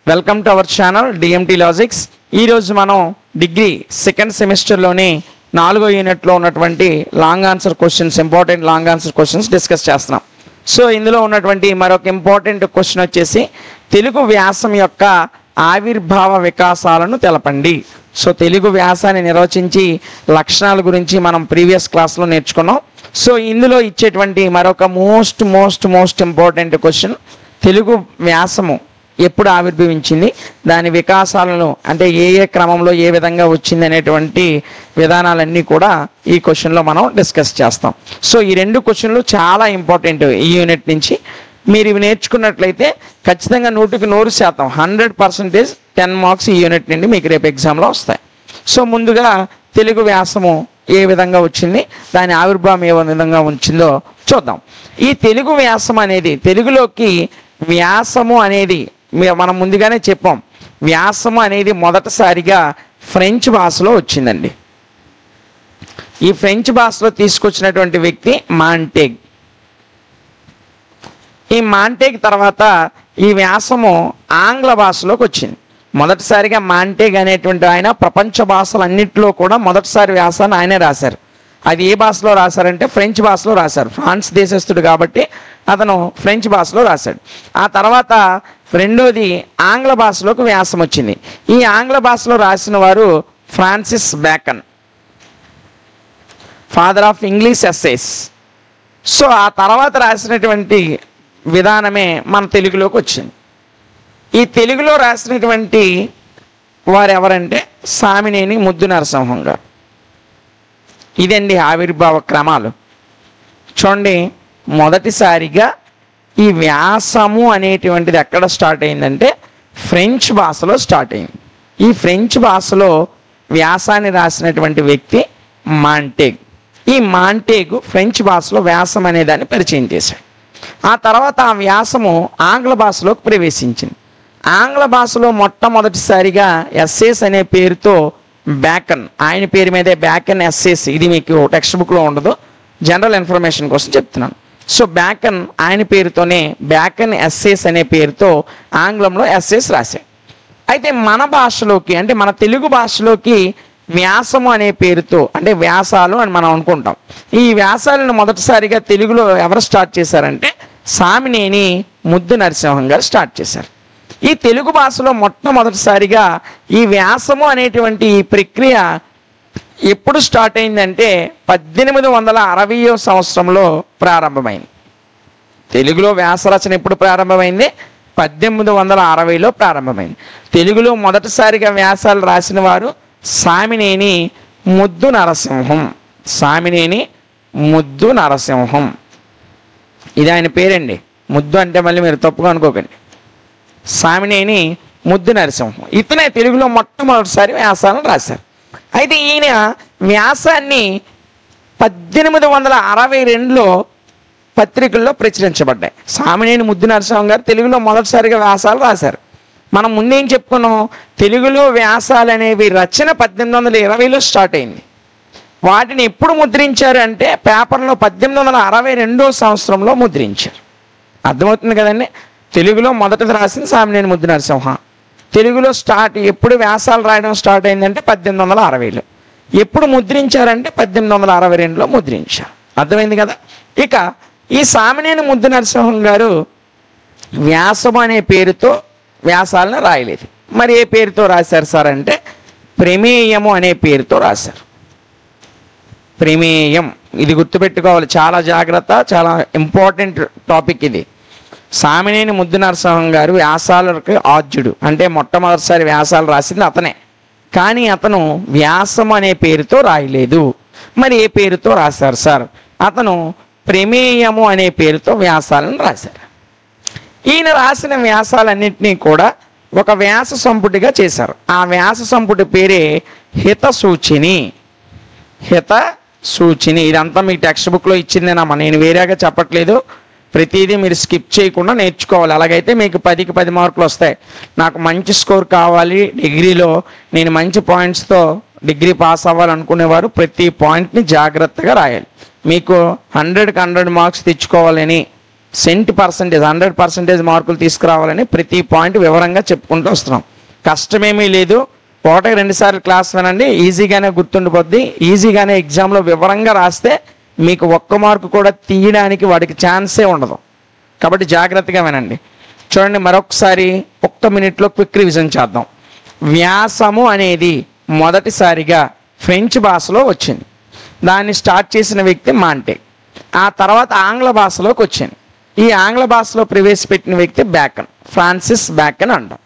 welcome to our channel DMT logics ఈరోజు మనం degree second సెమిస్టర్లోని నాలుగో యూనిట్లో ఉన్నటువంటి long answer questions important long answer questions discuss చేస్తున్నాం సో ఇందులో ఉన్నటువంటి మరొక ఇంపార్టెంట్ క్వశ్చన్ వచ్చేసి తెలుగు వ్యాసం యొక్క ఆవిర్భావ వికాసాలను తెలపండి సో తెలుగు వ్యాసాన్ని నిర్వచించి లక్షణాల గురించి మనం ప్రీవియస్ క్లాస్లో నేర్చుకున్నాం సో ఇందులో ఇచ్చేటువంటి మరొక most most most important question Telugu వ్యాసము ఎప్పుడు ఆవిర్భవించింది దాని వికాసాలను అంటే ఏ ఏ క్రమంలో ఏ విధంగా వచ్చింది అనేటువంటి విధానాలన్నీ కూడా ఈ క్వశ్చన్లో మనం డిస్కస్ చేస్తాం సో ఈ రెండు క్వశ్చన్లు చాలా ఇంపార్టెంట్ ఈ యూనిట్ నుంచి మీరు ఇవి నేర్చుకున్నట్లయితే ఖచ్చితంగా నూటికి నూరు శాతం హండ్రెడ్ పర్సెంటేజ్ టెన్ మార్క్స్ ఈ యూనిట్ నుండి మీకు రేపు ఎగ్జామ్లో వస్తాయి సో ముందుగా తెలుగు వ్యాసము ఏ విధంగా వచ్చింది దాని ఆవిర్భావం ఏ విధంగా వచ్చిందో చూద్దాం ఈ తెలుగు వ్యాసం అనేది తెలుగులోకి వ్యాసము అనేది మీ- మనం ముందుగానే చెప్పాం వ్యాసము అనేది మొదటిసారిగా ఫ్రెంచ్ భాషలో వచ్చిందండి ఈ ఫ్రెంచ్ భాషలో తీసుకొచ్చినటువంటి వ్యక్తి మాంటేగ్ ఈ మాంటేగ్ తర్వాత ఈ వ్యాసము ఆంగ్ల భాషలోకి వచ్చింది మొదటిసారిగా మాంటేగ్ అనేటువంటి ఆయన ప్రపంచ భాషలన్నింటిలో కూడా మొదటిసారి వ్యాసాన్ని ఆయనే రాశారు అది ఏ భాషలో రాశారంటే ఫ్రెంచ్ భాషలో రాశారు ఫ్రాన్స్ దేశస్థుడు కాబట్టి అతను ఫ్రెంచ్ భాషలో రాశాడు ఆ తర్వాత రెండోది ఆంగ్ల భాషలోకి వ్యాసం వచ్చింది ఈ ఆంగ్ల భాషలో రాసిన వారు Francis Bacon father of English essays so ఆ తర్వాత రాసినటువంటి విధానమే మన తెలుగులోకి వచ్చింది ఈ తెలుగులో రాసినటువంటి వారు ఎవరంటే సామినేని ముద్దు నరసింహం గారు ఇదండి ఆవిర్భావ క్రమాలు చూడండి మొదటిసారిగా ఈ వ్యాసము అనేటువంటిది ఎక్కడ స్టార్ట్ అయిందంటే ఫ్రెంచ్ భాషలో స్టార్ట్ అయింది ఈ ఫ్రెంచ్ భాషలో వ్యాసాన్ని రాసినటువంటి వ్యక్తి మాంటేగ్ ఈ మాంటేగు ఫ్రెంచ్ భాషలో వ్యాసం అనే దాన్ని పరిచయం చేశాడు ఆ తర్వాత ఆ వ్యాసము ఆంగ్ల భాషలోకి ప్రవేశించింది ఆంగ్ల భాషలో మొట్టమొదటిసారిగా ఎస్ఏస్ అనే పేరుతో బ్యాకన్ ఆయన పేరు మీదే బ్యాకన్ ఎస్ఏస్ ఇది మీకు టెక్స్ట్ బుక్లో ఉండదు జనరల్ ఇన్ఫర్మేషన్ కోసం చెప్తున్నాను సో బ్యాకన్ ఆయన పేరుతోనే బ్యాకన్ ఎస్ఏస్ అనే పేరుతో ఆంగ్లంలో ఎస్ఏస్ రాశాడు అయితే మన భాషలోకి అంటే మన తెలుగు భాషలోకి వ్యాసము అనే పేరుతో అంటే వ్యాసాలు అని మనం అనుకుంటాం ఈ వ్యాసాలను మొదటిసారిగా తెలుగులో ఎవరు స్టార్ట్ చేశారంటే సామినేని ముద్దు నరసింహం గారు స్టార్ట్ చేశారు ఈ తెలుగు భాషలో మొట్టమొదటిసారిగా ఈ వ్యాసము అనేటువంటి ఈ ప్రక్రియ ఎప్పుడు స్టార్ట్ అయిందంటే పద్దెనిమిది వందల అరవయో సంవత్సరంలో ప్రారంభమైంది తెలుగులో వ్యాసరచన ఎప్పుడు ప్రారంభమైంది పద్దెనిమిది వందల అరవైలో ప్రారంభమైంది తెలుగులో మొదటిసారిగా వ్యాసాలు రాసిన వారు సామినేని ముద్దు నరసింహం సామినేని ముద్దు నరసింహం ఇది ఆయన పేరండి ముద్దు అంటే మళ్ళీ మీరు తప్పుగా అనుకోకండి సామినేని ముద్దు నరసింహం ఇతనే తెలుగులో మొట్టమొదటిసారి వ్యాసాలను రాశారు అయితే ఈయన వ్యాసాన్ని పద్దెనిమిది వందల అరవై రెండులో పత్రికల్లో ప్రచురించబడ్డాయి సామినేని ముద్దు నరసింహం గారు తెలుగులో మొదటిసారిగా వ్యాసాలు రాశారు మనం ముందేం చెప్పుకున్నాం తెలుగులో వ్యాసాలు అనేవి రచన పద్దెనిమిది వందల ఇరవైలో స్టార్ట్ అయింది వాటిని ఎప్పుడు ముద్రించారు అంటే పేపర్లో పద్దెనిమిది వందల అరవై రెండో సంవత్సరంలో ముద్రించారు అర్థమవుతుంది కదండి తెలుగులో మొదటిది రాసింది సామినేని ముద్దు నరసింహ తెలుగులో స్టార్ట్ ఎప్పుడు వ్యాసాలు రాయడం స్టార్ట్ అయిందంటే పద్దెనిమిది వందల అరవైలో ఎప్పుడు ముద్రించారంటే పద్దెనిమిది వందల అరవై రెండులో ముద్రించారు అర్థమైంది కదా ఇక ఈ సామినేని ముద్దు నరసింహం గారు వ్యాసం అనే పేరుతో వ్యాసాలను రాయలేదు మరి ఏ పేరుతో రాశారు సార్ అంటే ప్రమేయము అనే పేరుతో రాశారు ప్రమేయం ఇది గుర్తుపెట్టుకోవాలి చాలా జాగ్రత్త చాలా ఇంపార్టెంట్ టాపిక్ ఇది సామినేని ముద్దు నరసింహం గారు వ్యాసాలకు ఆద్యుడు అంటే మొట్టమొదటిసారి వ్యాసాలు రాసింది అతనే కానీ అతను వ్యాసం అనే పేరుతో రాయలేదు మరి ఏ పేరుతో రాశారు సార్ అతను ప్రమేయము అనే పేరుతో వ్యాసాలను రాశారు ఈయన రాసిన వ్యాసాలన్నింటినీ కూడా ఒక వ్యాస సంపుటిగా చేశారు ఆ వ్యాస సంపుటి పేరే హిత సూచిని హిత సూచిని ఇదంతా మీ టెక్స్ట్ బుక్లో ఇచ్చిందేనమ్మా నేను వేరేగా చెప్పట్లేదు ప్రతిదీ మీరు స్కిప్ చేయకుండా నేర్చుకోవాలి అలాగైతే మీకు పదికి పది మార్కులు వస్తాయి నాకు మంచి స్కోర్ కావాలి డిగ్రీలో నేను మంచి పాయింట్స్తో డిగ్రీ పాస్ అవ్వాలనుకునేవారు ప్రతి పాయింట్ని జాగ్రత్తగా రాయాలి మీకు హండ్రెడ్కి హండ్రెడ్ మార్క్స్ తెచ్చుకోవాలని సెంట్ పర్సంటేజ్ హండ్రెడ్ పర్సంటేజ్ మార్కులు తీసుకురావాలని ప్రతి పాయింట్ వివరంగా చెప్పుకుంటూ వస్తున్నాం కష్టమేమీ లేదు ఒకటి రెండు సార్లు క్లాస్ వినండి ఈజీగానే గుర్తుండిపోద్ది ఈజీగానే ఎగ్జామ్లో వివరంగా రాస్తే మీకు ఒక్క మార్కు కూడా తీయడానికి వాడికి ఛాన్సే ఉండదు కాబట్టి జాగ్రత్తగా వినండి చూడండి మరొకసారి ఒక్క మినిట్లో క్విక్ రివిజన్ చేద్దాం వ్యాసము అనేది మొదటిసారిగా ఫ్రెంచ్ భాషలో వచ్చింది దాన్ని స్టార్ట్ చేసిన వ్యక్తి మాంటే ఆ తర్వాత ఆంగ్ల భాషలోకి వచ్చింది ఈ ఆంగ్ల భాషలో ప్రవేశపెట్టిన వ్యక్తి బ్యాకన్ ఫ్రాన్సిస్ బ్యాకన్ అంటాం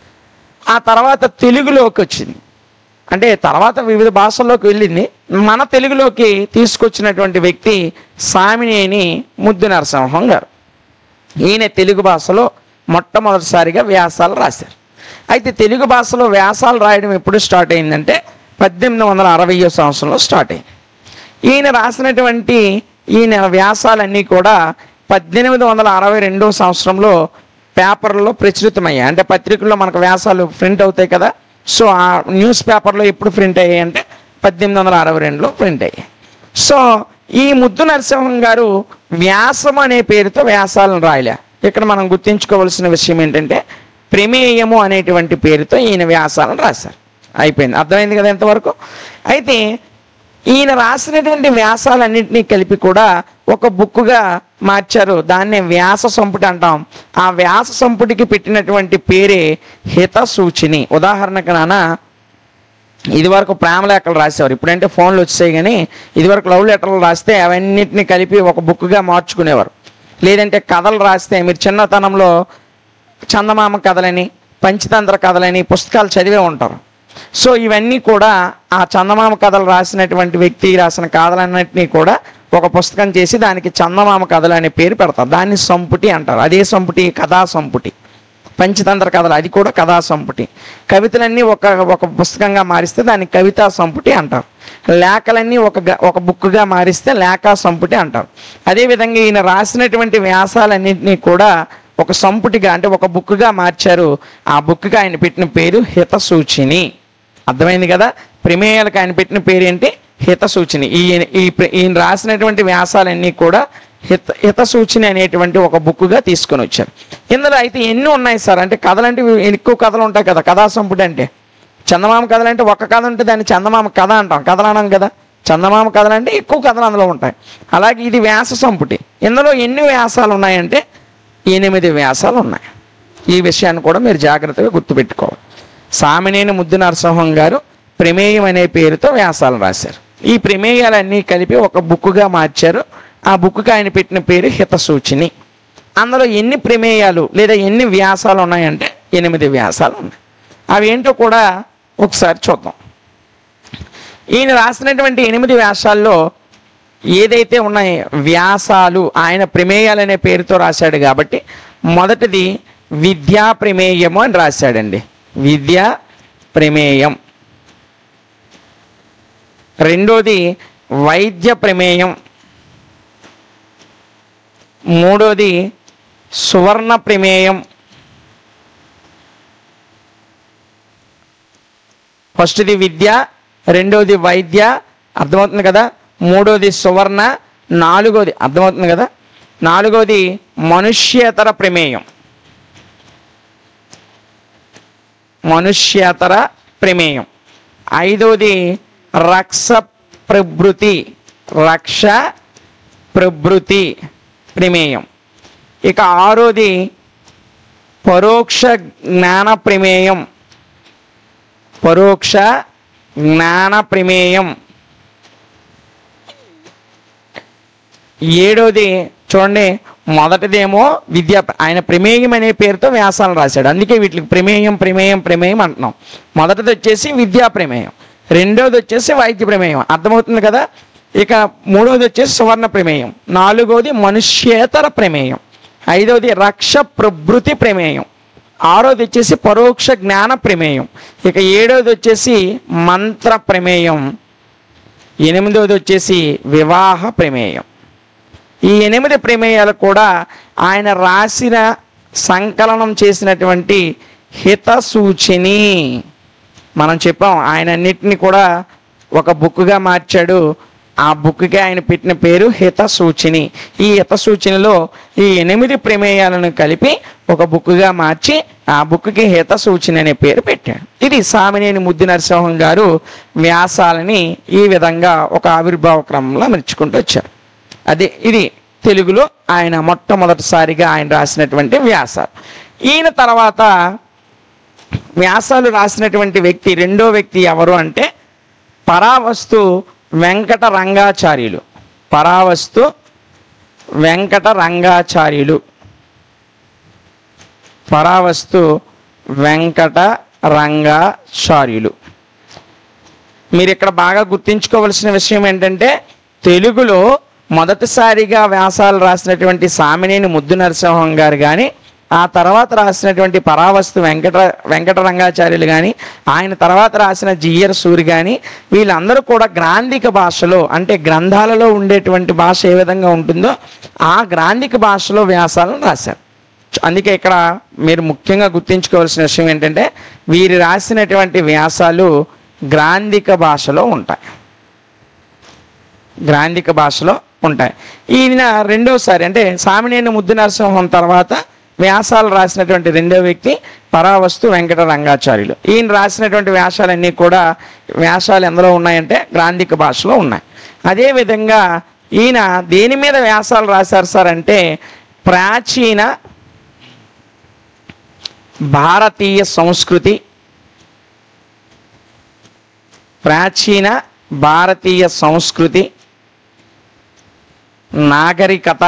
ఆ తర్వాత తెలుగులోకి వచ్చింది అంటే తర్వాత వివిధ భాషల్లోకి వెళ్ళింది మన తెలుగులోకి తీసుకొచ్చినటువంటి వ్యక్తి సామినేని ముద్దు నరసింహం గారు ఈయన తెలుగు భాషలో మొట్టమొదటిసారిగా వ్యాసాలు రాశారు అయితే తెలుగు భాషలో వ్యాసాలు రాయడం ఎప్పుడు స్టార్ట్ అయిందంటే పద్దెనిమిది వందల అరవయో సంవత్సరంలో స్టార్ట్ అయింది ఈయన రాసినటువంటి ఈయన వ్యాసాలన్నీ కూడా పద్దెనిమిది వందల అరవై రెండో సంవత్సరంలో పేపర్లో ప్రచురితమయ్యాయి అంటే పత్రికల్లో మనకు వ్యాసాలు ప్రింట్ అవుతాయి కదా సో ఆ న్యూస్ పేపర్లో ఎప్పుడు ప్రింట్ అయ్యాయి అంటే పద్దెనిమిది వందల అరవై రెండులో ప్రింట్ అయ్యాయి సో ఈ ముద్దు నరసింహం గారు వ్యాసం అనే పేరుతో వ్యాసాలను రాయలే ఇక్కడ మనం గుర్తుంచుకోవాల్సిన విషయం ఏంటంటే ప్రమేయము అనేటువంటి పేరుతో ఈయన వ్యాసాలను రాశారు అయిపోయింది అర్థమైంది కదా ఎంతవరకు అయితే ఈయన రాసినటువంటి వ్యాసాలన్నింటినీ కలిపి కూడా ఒక బుక్గా మార్చారు దాన్నే వ్యాస సంపుటి అంటాం ఆ వ్యాస సంపుటికి పెట్టినటువంటి పేరే హిత సూచిని ఉదాహరణకు నాన్న ఇదివరకు ప్రేమ లేఖలు రాసేవారు ఇప్పుడంటే ఫోన్లు వచ్చాయి కానీ ఇదివరకు లవ్ లెటర్లు రాస్తే అవన్నిటిని కలిపి ఒక బుక్గా మార్చుకునేవారు లేదంటే కథలు రాస్తే మీరు చిన్నతనంలో చందమామ కథలని పంచతంత్ర కథలని పుస్తకాలు చదివే ఉంటారు సో ఇవన్నీ కూడా ఆ చందమామ కథలు రాసినటువంటి వ్యక్తి రాసిన కథలన్నింటినీ కూడా ఒక పుస్తకం చేసి దానికి చందమామ కథలు అనే పేరు పెడతారు దాన్ని సంపుటి అంటారు అదే సంపుటి కథా సంపుటి పంచతంత్ర కథలు అది కూడా కథా సంపుటి కవితలన్నీ ఒక ఒక పుస్తకంగా మారిస్తే దాన్ని కవితా సంపుటి అంటారు లేఖలన్నీ ఒక గ- ఒక బుక్గా మారిస్తే లేఖా సంపుటి అంటారు అదేవిధంగా ఈయన రాసినటువంటి వ్యాసాలన్నింటినీ కూడా ఒక సంపుటిగా అంటే ఒక బుక్గా మార్చారు ఆ బుక్కి ఆయన పెట్టిన పేరు హితసూచిని అర్థమైంది కదా ప్రమేయాలకు ఆయన పెట్టిన పేరు ఏంటి హితసూచిని ఈయన ఈ ప్ర- ఈయన రాసినటువంటి వ్యాసాలన్నీ కూడా హిత హితసూచిని అనేటువంటి ఒక బుక్గా తీసుకొని వచ్చారు ఇందులో అయితే ఎన్ని ఉన్నాయి సార్ అంటే కథలు అంటే ఇవి ఎక్కువ కథలు ఉంటాయి కదా కథా సంపుటి అంటే చందమామ కథలు అంటే ఒక కథ ఉంటే దాన్ని చందమామ కథ అంటాం కథలు అనం కదా చందమామ కథలు అంటే ఎక్కువ కథలు అందులో ఉంటాయి అలాగే ఇది వ్యాస సంపుటి ఇందులో ఎన్ని వ్యాసాలు ఉన్నాయంటే ఎనిమిది వ్యాసాలు ఉన్నాయి ఈ విషయాన్ని కూడా మీరు జాగ్రత్తగా గుర్తుపెట్టుకోవాలి సామినేని ముద్దు నరసింహం గారు ప్రమేయం అనే పేరుతో వ్యాసాలు రాశారు ఈ ప్రమేయాలన్నీ కలిపి ఒక బుక్గా మార్చారు ఆ బుక్కి ఆయన పెట్టిన పేరు హితసూచిని అందులో ఎన్ని ప్రమేయాలు లేదా ఎన్ని వ్యాసాలు ఉన్నాయంటే ఎనిమిది వ్యాసాలు ఉన్నాయి అవి ఏంటో కూడా ఒకసారి చూద్దాం ఈయన రాసినటువంటి ఎనిమిది వ్యాసాల్లో ఏదైతే ఉన్నాయి వ్యాసాలు ఆయన ప్రమేయాలు అనే పేరుతో రాశాడు కాబట్టి మొదటిది విద్యా ప్రమేయము అని రాశాడండి విద్యా ప్రమేయం రెండోది వైద్య ప్రమేయం మూడోది సువర్ణ ప్రమేయం ఫస్ట్ది విద్య రెండోది వైద్య అర్థమవుతుంది కదా మూడోది సువర్ణ నాలుగోది అర్థమవుతుంది కదా నాలుగోది మనుష్యేతర ప్రమేయం మనుష్యేతర ప్రమేయం ఐదోది రక్ష ప్రభృతి రక్ష ప్రభృతి ప్రమేయం ఇక ఆరోది పరోక్ష జ్ఞాన ప్రమేయం పరోక్ష జ్ఞాన ప్రమేయం ఏడోది చూడండి మొదటిదేమో విద్య ఆయన ప్రమేయం అనే పేరుతో వ్యాసాలు రాశాడు అందుకే వీటికి ప్రమేయం ప్రమేయం ప్రమేయం అంటున్నాం మొదటిది వచ్చేసి విద్యా ప్రమేయం రెండోది వచ్చేసి వైద్య ప్రమేయం అర్థమవుతుంది కదా ఇక మూడోది వచ్చేసి సువర్ణ ప్రమేయం నాలుగోది మనుష్యేతర ప్రమేయం ఐదోది రక్ష ప్రభృతి ప్రమేయం ఆరోది వచ్చేసి పరోక్ష జ్ఞాన ప్రమేయం ఇక ఏడోది వచ్చేసి మంత్ర ప్రమేయం ఎనిమిదోది వచ్చేసి వివాహ ప్రమేయం ఈ ఎనిమిది ప్రమేయాలు కూడా ఆయన రాసిన సంకలనం చేసినటువంటి హితసూచిని మనం చెప్పాం ఆయన అన్నిటిని కూడా ఒక బుక్గా మార్చాడు ఆ బుక్కి ఆయన పెట్టిన పేరు హిత సూచిని ఈ హిత సూచినిలో ఈ ఎనిమిది ప్రమేయాలను కలిపి ఒక బుక్గా మార్చి ఆ బుక్కి హిత సూచిని అనే పేరు పెట్టాడు ఇది సామినేని ముద్దు నరసింహం గారు వ్యాసాలని ఈ విధంగా ఒక ఆవిర్భావ క్రమంలో మెచ్చుకుంటూ వచ్చారు అదే ఇది తెలుగులో ఆయన మొట్టమొదటిసారిగా ఆయన రాసినటువంటి వ్యాసాలు ఈయన తర్వాత వ్యాసాలు రాసినటువంటి వ్యక్తి రెండో వ్యక్తి ఎవరు అంటే పరావస్తు వెంకట రంగాచార్యులు పరావస్తు వెంకట రంగాచార్యులు పరావస్తు వెంకట రంగాచార్యులు మీరు ఇక్కడ బాగా గుర్తుంచుకోవలసిన విషయం ఏంటంటే తెలుగులో మొదటిసారిగా వ్యాసాలు రాసినటువంటి సామినేని ముద్దు నరసింహం గారు కానీ ఆ తర్వాత రాసినటువంటి పరావస్తు వెంకట వెంకట రంగాచార్యులు కానీ ఆయన తర్వాత రాసిన జియర్ సూరి కానీ వీళ్ళందరూ కూడా గ్రాంధిక భాషలో అంటే గ్రంథాలలో ఉండేటువంటి భాష ఏ విధంగా ఉంటుందో ఆ గ్రాంధిక భాషలో వ్యాసాలను రాశారు అందుకే ఇక్కడ మీరు ముఖ్యంగా గుర్తుంచుకోవాల్సిన విషయం ఏంటంటే వీరు రాసినటువంటి వ్యాసాలు గ్రాంధిక భాషలో ఉంటాయి గ్రాంధిక భాషలో ఉంటాయి ఈయన రెండోసారి అంటే సామినేని ముద్దు నరసింహం తర్వాత వ్యాసాలు రాసినటువంటి రెండో వ్యక్తి పరావస్తు వెంకట రంగాచార్యులు ఈయన రాసినటువంటి వ్యాసాలన్నీ కూడా వ్యాసాలు ఎందులో ఉన్నాయంటే గ్రాంధిక భాషలో ఉన్నాయి అదేవిధంగా ఈయన దేని మీద వ్యాసాలు రాశారు సార్ అంటే ప్రాచీన భారతీయ సంస్కృతి ప్రాచీన భారతీయ సంస్కృతి నాగరికత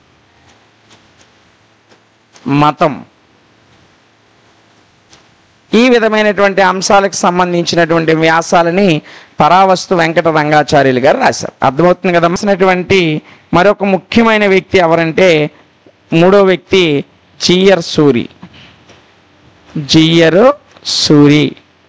మతం ఈ విధమైనటువంటి అంశాలకు సంబంధించినటువంటి వ్యాసాలని పరావస్తు వెంకట రంగాచార్యులు గారు రాశారు అర్థమవుతుంది కదా రాసినటువంటి మరొక ముఖ్యమైన వ్యక్తి ఎవరంటే మూడో వ్యక్తి జియర్ సూరి జియర్ సూరి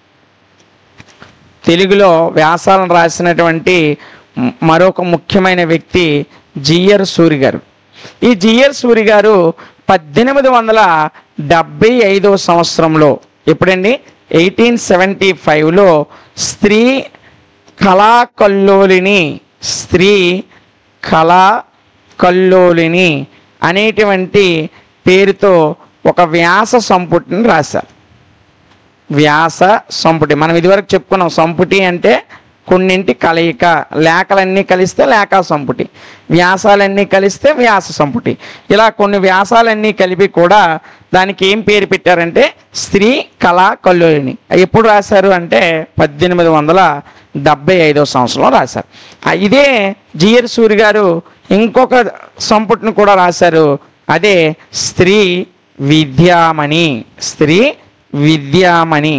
తెలుగులో వ్యాసాలను రాసినటువంటి మ- మరొక ముఖ్యమైన వ్యక్తి జియర్ సూరి గారు ఈ జియర్ సూరి గారు పద్దెనిమిది వందల డెబ్బై ఐదో సంవత్సరంలో ఎప్పుడండి ఎయిటీన్ సెవెంటీ ఫైవ్లో స్త్రీ కళా కల్లోలిని స్త్రీ కళా కల్లోలిని అనేటువంటి పేరుతో ఒక వ్యాస సంపుటిని రాశారు వ్యాస సంపుటి మనం ఇదివరకు చెప్పుకున్నాం సంపుటి అంటే కొన్నింటి కలయిక లేఖలన్నీ కలిస్తే లేఖ సంపుటి వ్యాసాలన్నీ కలిస్తే వ్యాస సంపుటి ఇలా కొన్ని వ్యాసాలన్నీ కలిపి కూడా దానికి ఏం పేరు పెట్టారంటే స్త్రీ కళా కల్లోలిని ఎప్పుడు రాశారు అంటే పద్దెనిమిది వందల డెబ్బై ఐదో సంవత్సరంలో రాశారు ఆ ఇదే జియర్ సూరి గారు ఇంకొక సంపుటిని కూడా రాశారు అదే స్త్రీ విద్యామణి స్త్రీ విద్యామణి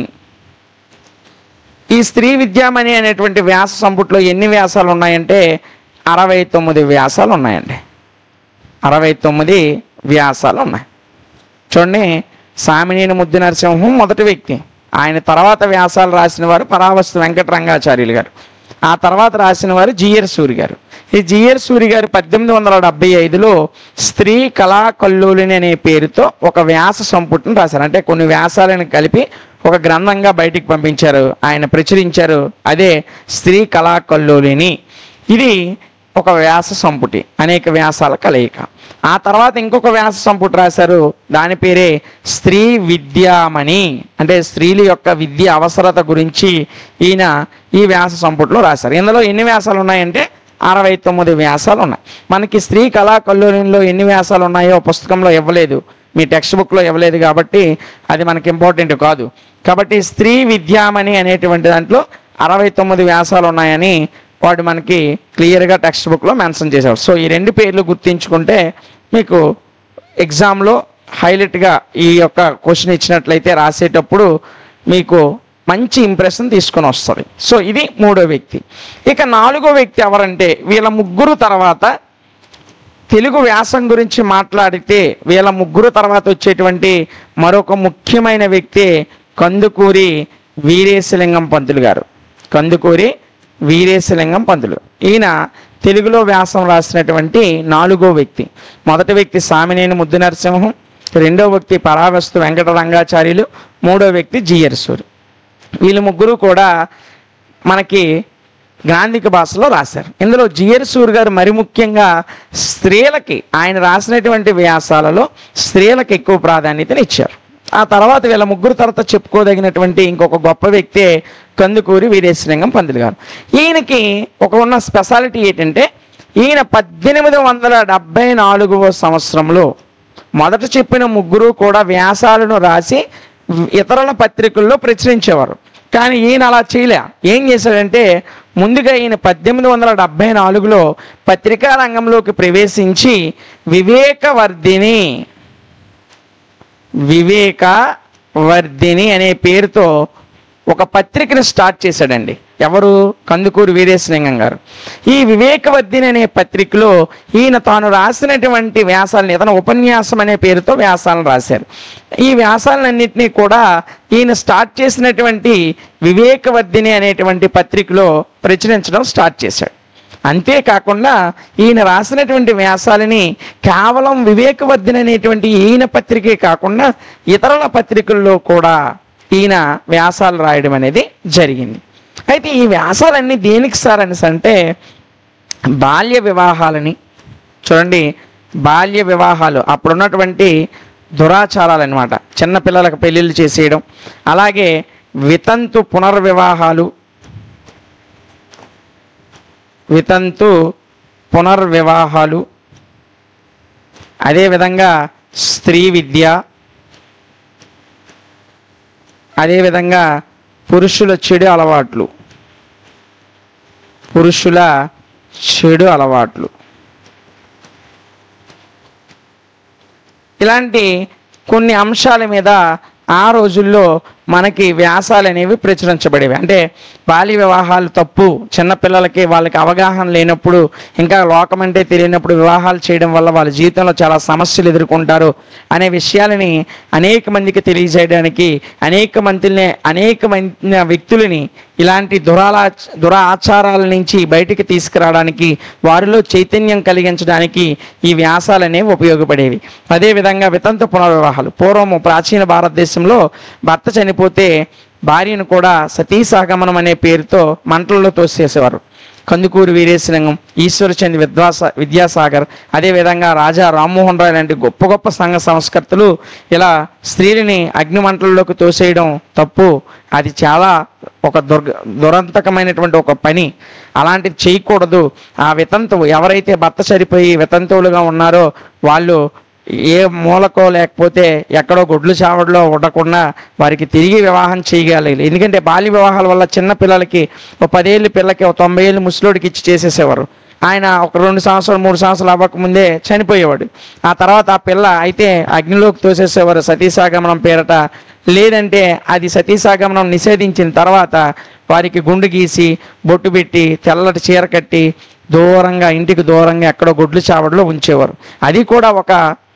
ఈ స్త్రీ విద్యామణి అనేటువంటి వ్యాస సంపుట్లో ఎన్ని వ్యాసాలు ఉన్నాయంటే అరవై తొమ్మిది వ్యాసాలు ఉన్నాయండి అరవై తొమ్మిది వ్యాసాలు ఉన్నాయి చూడండి సామినేని ముద్దు నరసింహం మొదటి వ్యక్తి ఆయన తర్వాత వ్యాసాలు రాసిన వారు పరావస్తు వెంకట రంగాచార్యులు గారు ఆ తర్వాత రాసిన వారు జిఆర్ సూరి గారు ఈ జిఆర్ సూరి గారు పద్దెనిమిది వందల డెబ్బై ఐదులో స్త్రీ కళా కల్లోలిని అనే పేరుతో ఒక వ్యాస సంపుటిని రాశారు అంటే కొన్ని వ్యాసాలను కలిపి ఒక గ్రంథంగా బయటికి పంపించారు ఆయన ప్రచురించారు అదే స్త్రీ కళా కల్లోలిని ఇది ఒక వ్యాస సంపుటి అనేక వ్యాసాల కలయిక ఆ తర్వాత ఇంకొక వ్యాస సంపుటి రాశారు దాని పేరే స్త్రీ విద్యామణి అంటే స్త్రీల యొక్క విద్య అవసరత గురించి ఈయన ఈ వ్యాస సంపుటిలో రాశారు ఇందులో ఎన్ని వ్యాసాలు ఉన్నాయంటే అరవై తొమ్మిది వ్యాసాలు ఉన్నాయి మనకి స్త్రీ కళా కల్లోలిలో ఎన్ని వ్యాసాలు ఉన్నాయో పుస్తకంలో ఇవ్వలేదు మీ టెక్స్ట్ బుక్లో ఇవ్వలేదు కాబట్టి అది మనకి ఇంపార్టెంట్ కాదు కాబట్టి స్త్రీ విద్యామణి అనేటువంటి దాంట్లో అరవై తొమ్మిది వ్యాసాలు ఉన్నాయని వాడు మనకి క్లియర్గా టెక్స్ట్ బుక్లో మెన్షన్ చేశాడు సో ఈ రెండు పేర్లు గుర్తించుకుంటే మీకు ఎగ్జామ్లో హైలైట్గా ఈ యొక్క క్వశ్చన్ ఇచ్చినట్లయితే రాసేటప్పుడు మీకు మంచి ఇంప్రెషన్ తీసుకొని వస్తుంది సో ఇది మూడో వ్యక్తి ఇక నాలుగో వ్యక్తి ఎవరంటే వీళ్ళ ముగ్గురు తర్వాత తెలుగు వ్యాసం గురించి మాట్లాడితే వీళ్ళ ముగ్గురు తర్వాత వచ్చేటువంటి మరొక ముఖ్యమైన వ్యక్తి కందుకూరి వీరేశలింగం పంతులు గారు కందుకూరి వీరేశలింగం పంతులు ఈయన తెలుగులో వ్యాసం రాసినటువంటి నాలుగో వ్యక్తి మొదటి వ్యక్తి సామినేని ముద్దు నరసింహం రెండో వ్యక్తి పరావస్తు వెంకట రంగాచార్యులు మూడో వ్యక్తి జియర్సూరి వీళ్ళు ముగ్గురు కూడా మనకి గ్రాంధిక భాషలో రాశారు ఇందులో జియర్ సూర్ గారు మరి ముఖ్యంగా స్త్రీలకి ఆయన రాసినటువంటి వ్యాసాలలో స్త్రీలకు ఎక్కువ ప్రాధాన్యతని ఇచ్చారు ఆ తర్వాత వీళ్ళ ముగ్గురు తర్వాత చెప్పుకోదగినటువంటి ఇంకొక గొప్ప వ్యక్తే కందుకూరి వీరేశలింగం పంతులు గారు ఈయనకి ఒక ఉన్న స్పెషాలిటీ ఏంటంటే ఈయన పద్దెనిమిది వందల డెబ్బై నాలుగవ సంవత్సరంలో మొదట చెప్పిన ముగ్గురు కూడా వ్యాసాలను రాసి ఇతరుల పత్రికల్లో ప్రచురించేవారు కానీ ఈయన అలా చేయలే ఏం చేశాడంటే ముందుగా ఈయన పద్దెనిమిది వందల డెబ్బై నాలుగులో పత్రికా రంగంలోకి ప్రవేశించి వివేకవర్ధిని వివేక వర్ధిని అనే పేరుతో ఒక పత్రికను స్టార్ట్ చేశాడండి ఎవరు కందుకూరు వీరేశలింగం గారు ఈ వివేకవర్ధిని అనే పత్రికలో ఈయన తాను రాసినటువంటి వ్యాసాలను ఇతను ఉపన్యాసం అనే పేరుతో వ్యాసాలను రాశారు ఈ వ్యాసాలన్నింటినీ కూడా ఈయన స్టార్ట్ చేసినటువంటి వివేకవర్ధిని అనేటువంటి పత్రికలో ప్రచురించడం స్టార్ట్ చేశాడు అంతేకాకుండా ఈయన రాసినటువంటి వ్యాసాలని కేవలం వివేకవర్ధిని అనేటువంటి ఈయన పత్రికే కాకుండా ఇతరుల పత్రికల్లో కూడా ఈయన వ్యాసాలు రాయడం అనేది జరిగింది అయితే ఈ వ్యాసాలన్నీ దేనికి సార్ అనేసి అంటే బాల్య వివాహాలని చూడండి బాల్య వివాహాలు అప్పుడున్నటువంటి దురాచారాలు అనమాట చిన్నపిల్లలకు పెళ్ళిళ్ళు చేసేయడం అలాగే వితంతు పునర్వివాహాలు వితంతు పునర్వివాహాలు అదేవిధంగా స్త్రీ విద్య అదేవిధంగా పురుషుల చెడు అలవాట్లు పురుషుల చెడు అలవాట్లు ఇలాంటి కొన్ని అంశాల మీద ఆ రోజుల్లో మనకి వ్యాసాలు అనేవి ప్రచురించబడేవి అంటే బాల్య వివాహాలు తప్పు చిన్నపిల్లలకి వాళ్ళకి అవగాహన లేనప్పుడు ఇంకా లోకం అంటే తెలియనప్పుడు వివాహాలు చేయడం వల్ల వాళ్ళ జీవితంలో చాలా సమస్యలు ఎదుర్కొంటారు అనే విషయాలని అనేక మందికి తెలియజేయడానికి అనేక మందిని అనేక మంది వ్యక్తులని ఇలాంటి దురాలా దురా ఆచారాల నుంచి బయటికి తీసుకురావడానికి వారిలో చైతన్యం కలిగించడానికి ఈ వ్యాసాలు అనేవి ఉపయోగపడేవి అదేవిధంగా వితంతు పునర్వివాహాలు పూర్వము ప్రాచీన భారతదేశంలో భర్త చనిపోతే భార్యను కూడా సతీసాగమనం అనే పేరుతో మంటల్లో తోసేసేవారు కందుకూరు వీరేశలింగం ఈశ్వరచంద్ విద్వాస విద్యాసాగర్ అదేవిధంగా రాజా రామ్మోహన్ రాయ్ లాంటి గొప్ప గొప్ప సంఘ సంస్కర్తలు ఇలా స్త్రీలని అగ్నిమంటల్లోకి తోసేయడం తప్పు అది చాలా ఒక దుర్గ దురంతకమైనటువంటి ఒక పని అలాంటిది చేయకూడదు ఆ వితంతువు ఎవరైతే భర్త చనిపోయి వితంతువులుగా ఉన్నారో వాళ్ళు ఏ మూలకో లేకపోతే ఎక్కడో గొడ్లు చావడిలో ఉండకుండా వారికి తిరిగి వివాహం చేయగలిగి ఎందుకంటే బాల్య వివాహాల వల్ల చిన్న పిల్లలకి ఒక పదేళ్ళ పిల్లకి ఒక తొంభై ఏళ్ళు ముసలోడికి ఇచ్చి చేసేసేవారు ఆయన ఒక రెండు సంవత్సరాలు మూడు సంవత్సరాలు అవ్వకముందే చనిపోయేవాడు ఆ తర్వాత ఆ పిల్ల అయితే అగ్నిలోకి తోసేసేవారు సతీసాగమనం పేరట లేదంటే అది సతీసాగమనం నిషేధించిన తర్వాత వారికి గుండు గీసి బొట్టు పెట్టి తెల్లటి చీర కట్టి దూరంగా ఇంటికి దూరంగా ఎక్కడో గొడ్లు చావడిలో ఉంచేవారు అది కూడా ఒక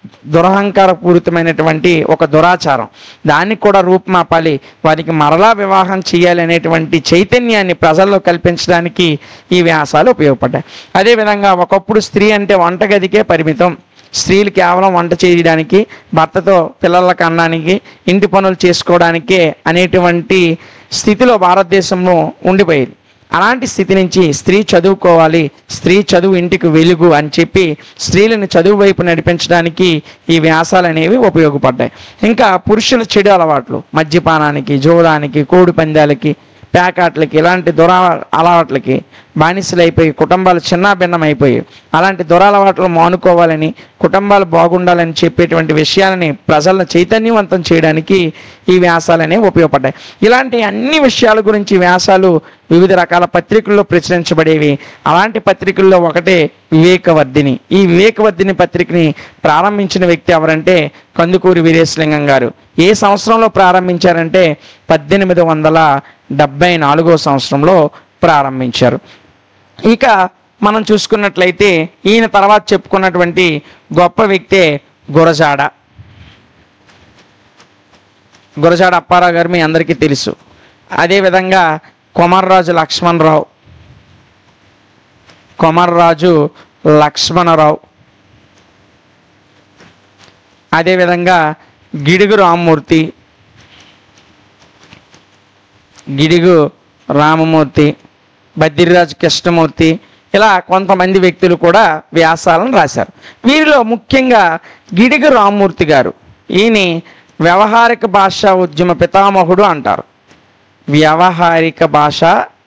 దురహంకారపూరితమైనటువంటి ఒక దురాచారం దానికి కూడా రూపుమాపాలి వారికి మరలా వివాహం చేయాలి అనేటువంటి చైతన్యాన్ని ప్రజల్లో కల్పించడానికి ఈ వ్యాసాలు ఉపయోగపడ్డాయి అదేవిధంగా ఒకప్పుడు స్త్రీ అంటే వంటగదికే పరిమితం స్త్రీలు కేవలం వంట చేయడానికి భర్తతో పిల్లల కన్నానికి ఇంటి పనులు చేసుకోవడానికే అనేటువంటి స్థితిలో భారతదేశంలో ఉండిపోయేది అలాంటి స్థితి నుంచి స్త్రీ చదువుకోవాలి స్త్రీ చదువు ఇంటికి వెలుగు అని చెప్పి స్త్రీలను చదువు వైపు నడిపించడానికి ఈ వ్యాసాలు అనేవి ఉపయోగపడ్డాయి ఇంకా పురుషుల చెడు అలవాట్లు మద్యపానానికి జోదానికి కోడి పందాలకి ప్యాకాట్లకి ఇలాంటి దురా అలవాట్లకి బానిసలైపోయి కుటుంబాలు చిన్నాభిన్నమైపోయి అలాంటి దురలవాట్లు మానుకోవాలని కుటుంబాలు బాగుండాలని చెప్పేటువంటి విషయాలని ప్రజలను చైతన్యవంతం చేయడానికి ఈ వ్యాసాలనే ఉపయోగపడ్డాయి ఇలాంటి అన్ని విషయాల గురించి వ్యాసాలు వివిధ రకాల పత్రికల్లో ప్రచురించబడేవి అలాంటి పత్రికల్లో ఒకటే వివేకవర్ధిని ఈ వివేకవర్ధిని పత్రికని ప్రారంభించిన వ్యక్తి ఎవరంటే కందుకూరి వీరేశలింగం గారు ఏ సంవత్సరంలో ప్రారంభించారంటే పద్దెనిమిది వందల డెబ్బై నాలుగో సంవత్సరంలో ప్రారంభించారు ఇక మనం చూసుకున్నట్లయితే ఈయన తర్వాత చెప్పుకున్నటువంటి గొప్ప వ్యక్తే గురజాడ గురజాడ అప్పారావు గారు మీ అందరికీ తెలుసు అదేవిధంగా కొమర్రాజు లక్ష్మణరావు కొమర్రాజు లక్ష్మణరావు అదేవిధంగా గిడుగు రామ్మూర్తి గిడుగు రామమూర్తి బద్రిరాజు కృష్ణమూర్తి ఇలా కొంతమంది వ్యక్తులు కూడా వ్యాసాలను రాశారు వీరిలో ముఖ్యంగా గిడిగ రామ్మూర్తి గారు ఈయన వ్యవహారిక భాషా ఉద్యమ పితామహుడు అంటారు వ్యవహారిక భాష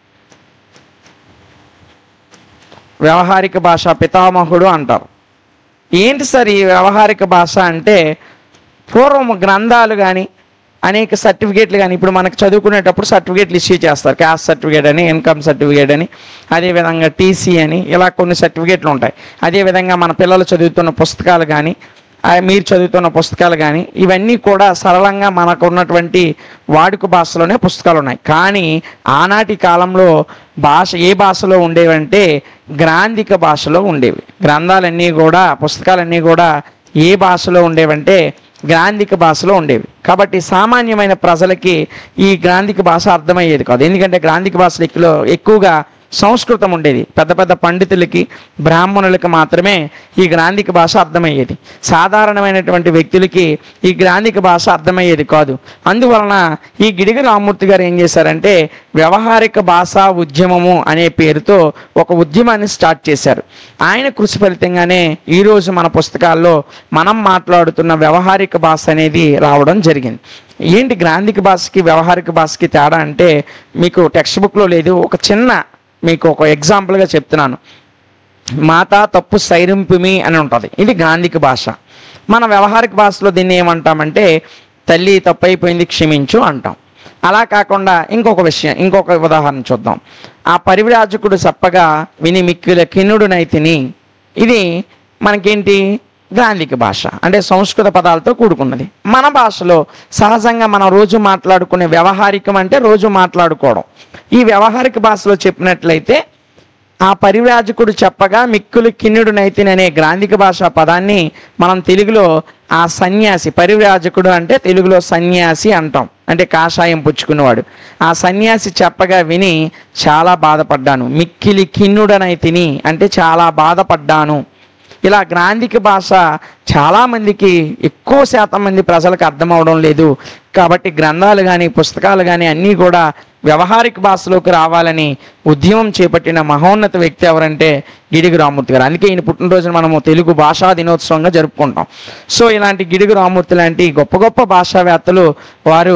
వ్యవహారిక భాష పితామహుడు అంటారు ఏంటి సార్ ఈ వ్యవహారిక భాష అంటే పూర్వం గ్రంథాలు కానీ అనేక సర్టిఫికేట్లు కానీ ఇప్పుడు మనకు చదువుకునేటప్పుడు సర్టిఫికేట్లు ఇష్యూ చేస్తారు క్యాస్ట్ సర్టిఫికేట్ అని ఇన్కమ్ సర్టిఫికేట్ అని అదేవిధంగా టీసీ అని ఇలా కొన్ని సర్టిఫికేట్లు ఉంటాయి అదేవిధంగా మన పిల్లలు చదువుతున్న పుస్తకాలు కానీ ఆ, మీరు చదువుతున్న పుస్తకాలు కానీ ఇవన్నీ కూడా సరళంగా మనకు ఉన్నటువంటి వాడుక భాషలోనే పుస్తకాలు ఉన్నాయి కానీ ఆనాటి కాలంలో భాష ఏ భాషలో ఉండేవంటే గ్రాంధిక భాషలో ఉండేవి గ్రంథాలన్నీ కూడా పుస్తకాలన్నీ కూడా ఏ భాషలో ఉండేవంటే గ్రాంధిక భాషలో ఉండేవి కాబట్టి సామాన్యమైన ప్రజలకి ఈ గ్రాంధిక భాష అర్థమయ్యేది కాదు ఎందుకంటే గ్రాంధిక భాషలో ఎక్కువ ఎక్కువగా సంస్కృతం ఉండేది పెద్ద పెద్ద పండితులకి బ్రాహ్మణులకి మాత్రమే ఈ గ్రాంధిక భాష అర్థమయ్యేది సాధారణమైనటువంటి వ్యక్తులకి ఈ గ్రాంధిక భాష అర్థమయ్యేది కాదు అందువలన ఈ గిడిగ రామ్మూర్తి గారు ఏం చేశారంటే వ్యవహారిక భాషా ఉద్యమము అనే పేరుతో ఒక ఉద్యమాన్ని స్టార్ట్ చేశారు ఆయన కృషి ఫలితంగానే ఈరోజు మన పుస్తకాల్లో మనం మాట్లాడుతున్న వ్యవహారిక భాష అనేది రావడం జరిగింది ఏంటి గ్రాంధిక భాషకి వ్యవహారిక భాషకి తేడా అంటే మీకు టెక్స్ట్ బుక్లో లేదు ఒక చిన్న మీకు ఒక ఎగ్జాంపుల్గా చెప్తున్నాను మాతా తప్పు సైరింపుమి అని ఉంటుంది ఇది గ్రాంధిక భాష మన వ్యవహారిక భాషలో దీన్ని ఏమంటామంటే తల్లి తప్పు అయిపోయింది క్షమించు అంటాం అలా కాకుండా ఇంకొక విషయం ఇంకొక ఉదాహరణ చూద్దాం ఆ పరివిరాజకుడు చెప్పగా విని మిక్కిల కిన్నుడునైతిని ఇది మనకేంటి గ్రాంధిక భాష అంటే సంస్కృత పదాలతో కూడుకున్నది మన భాషలో సహజంగా మనం రోజు మాట్లాడుకునే వ్యవహారికం అంటే రోజు మాట్లాడుకోవడం ఈ వ్యవహారిక భాషలో చెప్పినట్లయితే ఆ పరివ్రాజకుడు చెప్పగా మిక్కులు కిన్నుడు నైతిని అనే గ్రాంధిక భాషా పదాన్ని మనం తెలుగులో ఆ సన్యాసి పరివ్రాజకుడు అంటే తెలుగులో సన్యాసి అంటాం అంటే కాషాయం పుచ్చుకున్నవాడు ఆ సన్యాసి చెప్పగా విని చాలా బాధపడ్డాను మిక్కిలి కిన్నుడనైతిని అంటే చాలా బాధపడ్డాను ఇలా గ్రాంధిక భాష చాలామందికి ఎక్కువ శాతం మంది ప్రజలకు అర్థం అవడం లేదు కాబట్టి గ్రంథాలు కానీ పుస్తకాలు కానీ అన్నీ కూడా వ్యవహారిక భాషలోకి రావాలని ఉద్యమం చేపట్టిన మహోన్నత వ్యక్తి ఎవరంటే గిడుగు రామూర్తి గారు అందుకే ఈయన పుట్టినరోజున మనము తెలుగు భాషా దినోత్సవంగా జరుపుకుంటాం సో ఇలాంటి గిడుగు రామూర్తి లాంటి గొప్ప గొప్ప భాషావేత్తలు వారు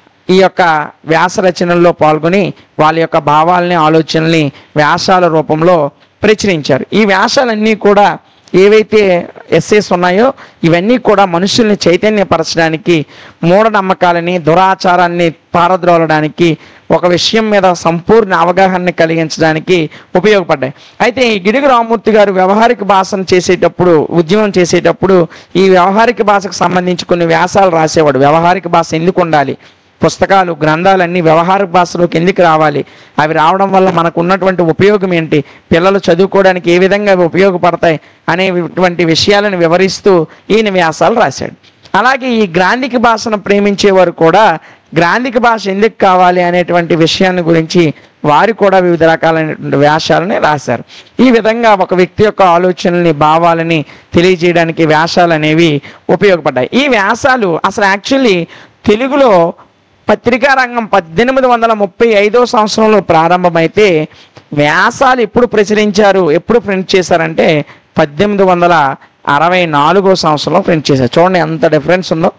ఈ యొక్క వ్యాస రచనల్లో పాల్గొని వాళ్ళ యొక్క భావాల్ని ఆలోచనల్ని వ్యాసాల రూపంలో ప్రచురించారు ఈ వ్యాసాలన్నీ కూడా ఏవైతే ఎస్సేస్ ఉన్నాయో ఇవన్నీ కూడా మనుషుల్ని చైతన్యపరచడానికి మూఢనమ్మకాలని దురాచారాన్ని పారద్రోలడానికి ఒక విషయం మీద సంపూర్ణ అవగాహన కలిగించడానికి ఉపయోగపడ్డాయి అయితే ఈ గిడుగు రామూర్తి గారు వ్యవహారిక భాషను చేసేటప్పుడు ఉద్యమం చేసేటప్పుడు ఈ వ్యవహారిక భాషకు సంబంధించి కొన్ని వ్యాసాలు రాసేవాడు వ్యవహారిక భాష ఎందుకు ఉండాలి పుస్తకాలు గ్రంథాలన్నీ వ్యవహారిక భాషలోకి ఎందుకు రావాలి అవి రావడం వల్ల మనకు ఉన్నటువంటి ఉపయోగం ఏంటి పిల్లలు చదువుకోవడానికి ఏ విధంగా అవి ఉపయోగపడతాయి అనేటువంటి విషయాలను వివరిస్తూ ఈయన వ్యాసాలు రాశాడు అలాగే ఈ గ్రాంధిక భాషను ప్రేమించేవారు కూడా గ్రాంధిక భాష ఎందుకు కావాలి అనేటువంటి విషయాన్ని గురించి వారు కూడా వివిధ రకాలైనటువంటి వ్యాసాలని రాశారు ఈ విధంగా ఒక వ్యక్తి యొక్క ఆలోచనల్ని భావాలని తెలియజేయడానికి వ్యాసాలు అనేవి ఉపయోగపడ్డాయి ఈ వ్యాసాలు అసలు యాక్చువల్లీ తెలుగులో పత్రికా రంగం పద్దెనిమిది వందల ముప్పై ఐదో సంవత్సరంలో ప్రారంభమైతే వ్యాసాలు ఎప్పుడు ప్రచురించారు ఎప్పుడు ప్రింట్ చేశారంటే పద్దెనిమిది వందల అరవై నాలుగో సంవత్సరంలో ప్రింట్ చేశారు చూడండి ఎంత డిఫరెన్స్ ఉందో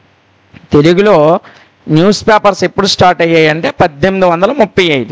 తెలుగులో న్యూస్ పేపర్స్ ఎప్పుడు స్టార్ట్ అయ్యాయి అంటే పద్దెనిమిది వందల ముప్పై ఐదు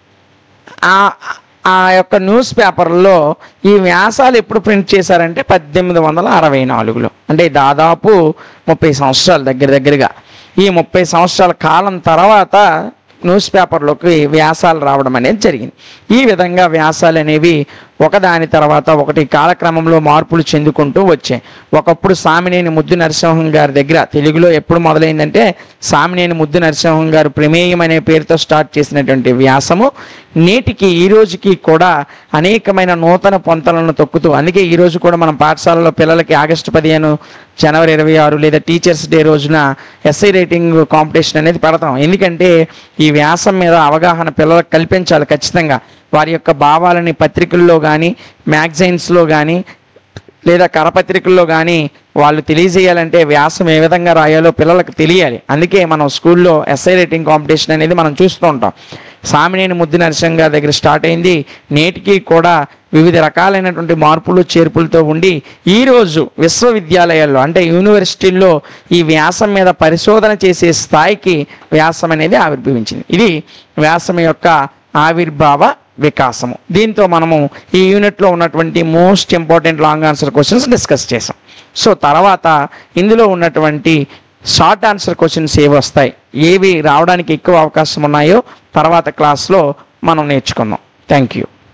ఆ ఆ యొక్క న్యూస్ పేపర్లో ఈ వ్యాసాలు ఎప్పుడు ప్రింట్ చేశారంటే పద్దెనిమిది వందల అరవై నాలుగులో అంటే దాదాపు ముప్పై సంవత్సరాలు దగ్గర దగ్గరగా ఈ ముప్పై సంవత్సరాల కాలం తర్వాత న్యూస్ పేపర్లోకి వ్యాసాలు రావడం అనేది జరిగింది ఈ విధంగా వ్యాసాలు అనేవి ఒకదాని తర్వాత ఒకటి కాలక్రమంలో మార్పులు చెందుకుంటూ వచ్చాయి ఒకప్పుడు సామినేని ముద్దు నరసింహం గారి దగ్గర తెలుగులో ఎప్పుడు మొదలైందంటే సామినేని ముద్దు నరసింహం గారు ప్రమేయం అనే పేరుతో స్టార్ట్ చేసినటువంటి వ్యాసము నేటికి ఈ రోజుకి కూడా అనేకమైన నూతన పొంతలను తొక్కుతూ అందుకే ఈ రోజు కూడా మనం పాఠశాలలో పిల్లలకి ఆగస్టు పదిహేను జనవరి ఇరవై ఆరు లేదా టీచర్స్ డే రోజున ఎస్ఐ రేటింగ్ కాంపిటీషన్ అనేది పెడతాం ఎందుకంటే ఈ వ్యాసం మీద అవగాహన పిల్లలకు కల్పించాలి ఖచ్చితంగా వారి యొక్క భావాలని పత్రికల్లో కానీ మ్యాగజైన్స్లో కానీ లేదా కరపత్రికల్లో కానీ వాళ్ళు తెలియజేయాలంటే వ్యాసం ఏ విధంగా రాయాలో పిల్లలకు తెలియాలి అందుకే మనం స్కూల్లో ఎస్ఐ రేటింగ్ కాంపిటీషన్ అనేది మనం చూస్తూ ఉంటాం సామినేని ముద్దు నరసింహ గారి దగ్గర స్టార్ట్ అయింది నేటికి కూడా వివిధ రకాలైనటువంటి మార్పులు చేర్పులతో ఉండి ఈరోజు విశ్వవిద్యాలయాల్లో అంటే యూనివర్సిటీల్లో ఈ వ్యాసం మీద పరిశోధన చేసే స్థాయికి వ్యాసం అనేది ఆవిర్భవించింది ఇది వ్యాసం యొక్క ఆవిర్భావ వికాసము దీంతో మనము ఈ యూనిట్లో ఉన్నటువంటి most important long answer questions discuss చేసాం సో తర్వాత ఇందులో ఉన్నటువంటి షార్ట్ ఆన్సర్ క్వశ్చన్స్ ఏవి వస్తాయి ఏవి రావడానికి ఎక్కువ అవకాశం ఉన్నాయో తర్వాత క్లాస్లో మనం నేర్చుకుందాం థ్యాంక్ యూ